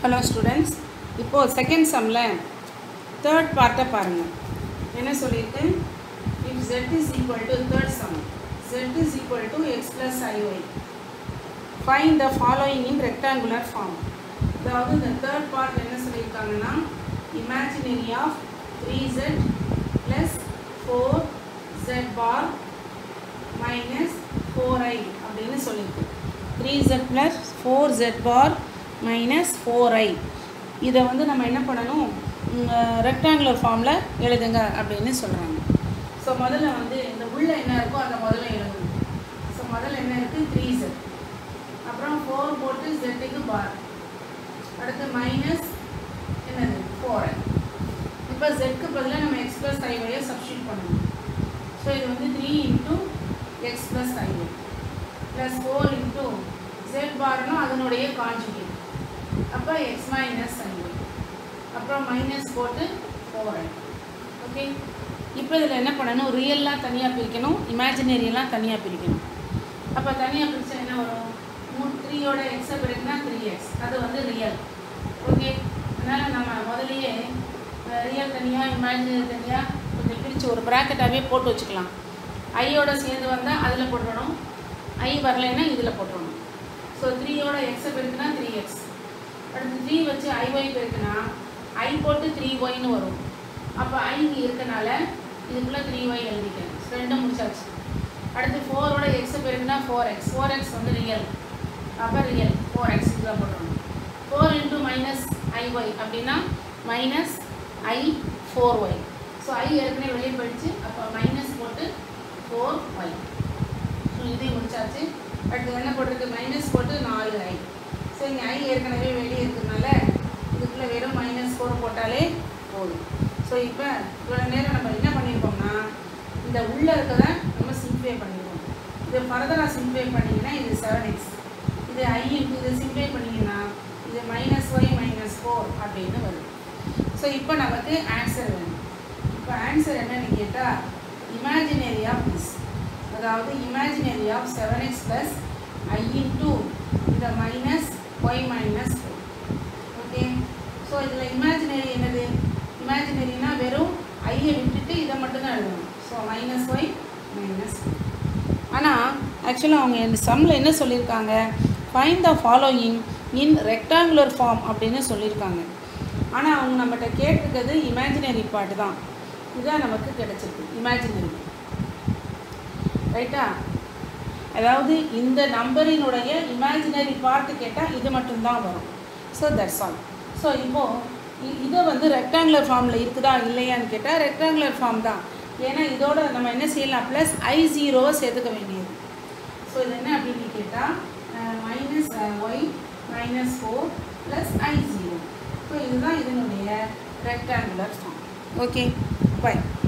hello students இப்போது second சம்மில் third பார்ட்டை பாருங்கள் என்ன சொல்லியிருக்கு if z is equal to third sum z is equal to X plus I Y find the following in rectangular form அதாவது இந்த தேர்ட் பார்ட் என்ன சொல்லியிருக்காங்கன்னா imaginary of three zed plus four zed bar minus four I அப்படின்னு சொல்லியிருக்கு three zed plus four zed bar minus four I இதை வந்து நம்ம என்ன பண்ணணும் ரெக்டாங்குலர் ஃபார்மில் எழுதுங்க அப்படின்னு சொல்கிறாங்க ஸோ முதல்ல வந்து இந்த உள்ள என்ன இருக்கோ அதை முதல்ல எழுதணும் ஸோ முதல்ல என்ன இருக்குது த்ரீ ஜெட் அப்புறம் ஃபோர் போட்டு ஜெட்டுக்கு பார் அடுத்து மைனஸ் என்னது ஃபோர் ஐ இப்போ ஜெட்க்கு பதிலாக நம்ம எக்ஸ் ப்ளஸ் ஐவையை சப்ஸ்டியூட் பண்ணணும் ஸோ இது வந்து three into X plus I Y plus four into zed பார்னா அதனுடைய கான்ஜுகேட் அப்போ எக்ஸ் மைனஸ் ஐஒய் அப்புறம் மைனஸ் போட்டு ஃபோர் ஐ ஓகே இப்போ இதில் என்ன பண்ணணும் ரியல்லாம் தனியாக பிரிக்கணும் இமேஜினரியெல்லாம் தனியாக பிரிக்கணும் அப்போ தனியாக பிரித்தா என்ன வரும் மூ த்ரீயோட எக்ஸை பிரிக்குனா த்ரீ எக்ஸ் அது வந்து ரியல் ஓகே அதனால் நம்ம முதலையே ரியல் தனியாக இமேஜினரி தனியாக கொஞ்சம் பிரித்து ஒரு ப்ராக்கெட்டாகவே போட்டு வச்சுக்கலாம் ஐயோட சேர்ந்து வந்தால் அதில் போட்டுடணும் ஐ வரலைன்னா இதில் போட்டுடணும் ஸோ த்ரீயோட எக்ஸை பெருக்குனா த்ரீ எக்ஸ் அடுத்து த்ரீ வச்சு ஐ ஒய் பெருக்குனா ஐ போட்டு த்ரீ ஒய்னு வரும் அப்போ ஐ இங்கே இருக்கனால இதுக்குள்ளே த்ரீ ஒய் எழுதிக்கிறேன் ரெண்டும் முடிச்சாச்சு அடுத்து ஃபோரோட எக்ஸை பெருக்குனா ஃபோர் எக்ஸ் ஃபோர் எக்ஸ் வந்து ரியல் அப்போ ரியல் ஃபோர் எக்ஸ் இதில் போட்டுடணும் four into minus I Y அப்படின்னா minus I four Y so I ஏற்கனவே வெளியே போயிடுச்சு அப்போ மைனஸ் போட்டு ஃபோர் ஒய் ஸோ இதையும் முடிச்சாச்சு அடுத்து என்ன போட்டிருக்கு மைனஸ் போட்டு நாலு ஐ ஸோ இங்கே ஐ ஏற்கனவே வெளியே இருக்கிறதுனால இதுக்குள்ளே வெறும் மைனஸ் ஃபோர் போட்டாலே போதும் ஸோ இப்போ இவ்வளோ நேரம் நம்ம என்ன பண்ணியிருக்கோம்னா இந்த உள்ளே இருக்கதை நம்ம சிம்ப்ளை பண்ணியிருக்கோம் இதை ஃபர்தராக சிம்ப்ளை பண்ணிங்கன்னா இது செவன் எக்ஸ் இது ஐ இதை சிம்ப்ளை பண்ணிங்கன்னா இது மைனஸ் ஒய் மைனஸ் ஃபோர் அப்படின்னு வருது ஸோ இப்போ நமக்கு ஆன்சர் வேணும் இப்போ ஆன்சர் என்னன்னு கேட்டால் இமேஜினரி ஆஃப் திஸ் அதாவது imaginary of seven X plus I into இந்த minus Y minus four okay so இதில் இமேஜினரி என்னது இமேஜினரினா வெறும் ஐயை விட்டுட்டு இதை மட்டும்தான் எழுதணும் ஸோ மைனஸ் ஒய் மைனஸ் ஆனால் ஆக்சுவலாக அவங்க இந்த சம்மில் என்ன சொல்லியிருக்காங்க find the following in rectangular form அப்படின்னு சொல்லியிருக்காங்க ஆனால் அவங்க நம்மகிட்ட கேட்டிருக்கிறது இமேஜினரி பார்ட் தான் இதுதான் நமக்கு கிடச்சிருக்கு இமேஜினரி ரைட்டா அதாவது இந்த நம்பரினுடைய இமேஜினரி பார்ட்டு கேட்டால் இது மட்டும்தான் வரும் ஸோ தட்ஸ் ஆல் ஸோ இப்போது இதை வந்து ரெக்டாங்குலர் ஃபார்மில் இருக்குதா இல்லையான்னு கேட்டால் ரெக்டாங்குலர் ஃபார்ம் தான் ஏன்னா இதோட நம்ம என்ன செய்யலாம் ப்ளஸ் ஐ ஜீரோவை சேர்த்துக்க வேண்டியது ஸோ இது என்ன அப்படின்னு கேட்டால் minus Y minus four plus I zero so இதுதான் இதனுடைய ரெக்டாங்குலர் ஃபார்ம் ஓகே பை